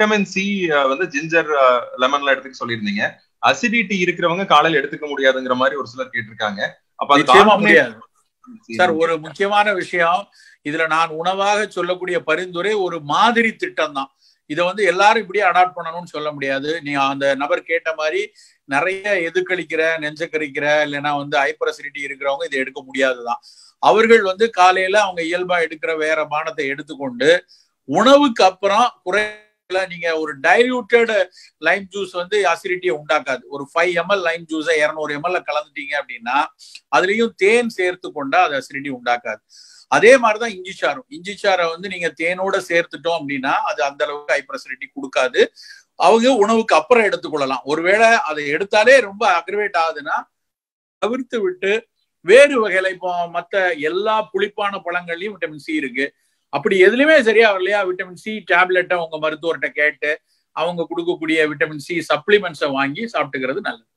vitamin C வந்து ginger லெமன்ல எடுத்துக்க சொல்லியிருந்தீங்க அசிடிட்டி இருக்கிறவங்க காலையில எடுத்துக்க முடியாதுங்கிற மாதிரி ஒரு சிலர் கேட்டிருக்காங்க அப்ப அதுக்கு நிச்சயமா alternate- முடியாது சார் ஒரு முக்கியமான விஷயம் இதுல நான் உணவாக சொல்லக்கூடிய பரிந்துரை ஒரு மாதிரி திட்டம் தான் இதை வந்து எல்லாரும் இப்படியே அடாப்ட் பண்ணணும்னு சொல்ல முடியாது நீ அந்த நபர் கேட்ட மாதிரி நிறைய எதுக்களிக்கிற நெஞ்சக்கரிக்கிற இல்லைன்னா வந்து ஹைப்பர் அசிடிட்டி இருக்கிறவங்க இதை எடுக்க முடியாதுதான் அவர்கள் வந்து காலையில அவங்க இயல்பா எடுக்கிற வேற பானத்தை எடுத்துக்கொண்டு உணவுக்கு அப்புறம் குறை நீங்க ஒரு டைல்யூட்டட் லைம் ஜூஸ் வந்து அசிடிட்டியை உண்டாக்காது ஒரு ஃபைவ் எம்எல் லைம் ஜூஸை இரநூறு எம்எல்ல கலந்துட்டீங்க அப்படின்னா அதுலயும் தேன் சேர்த்து கொண்டா அது அசிடிட்டி உண்டாக்காது அதே மாதிரிதான் இஞ்சி சாரம் இஞ்சி சாரை வந்து நீங்க தேனோட சேர்த்துட்டோம் அப்படின்னா அது அந்த அளவுக்கு ஹைப்பர் அசிடிட்டி கொடுக்காது அவங்க உணவுக்கு அப்புறம் எடுத்துக்கொள்ளலாம் ஒருவேளை அதை எடுத்தாலே ரொம்ப அக்ரிவேட் ஆகுதுன்னா தவிர்த்து விட்டு வேறு வகையில இப்போ மத்த எல்லா புளிப்பான பழங்கள்லயும் விட்டமின் சி இருக்கு அப்படி எதுலயுமே சரியா வரலையா விட்டமின் சி டேப்லெட்டை உங்க மருத்துவர்கிட்ட கேட்டு அவங்க கொடுக்கக்கூடிய விட்டமின் சி சப்ளிமெண்ட்ஸை வாங்கி சாப்பிட்டுக்கிறது நல்லது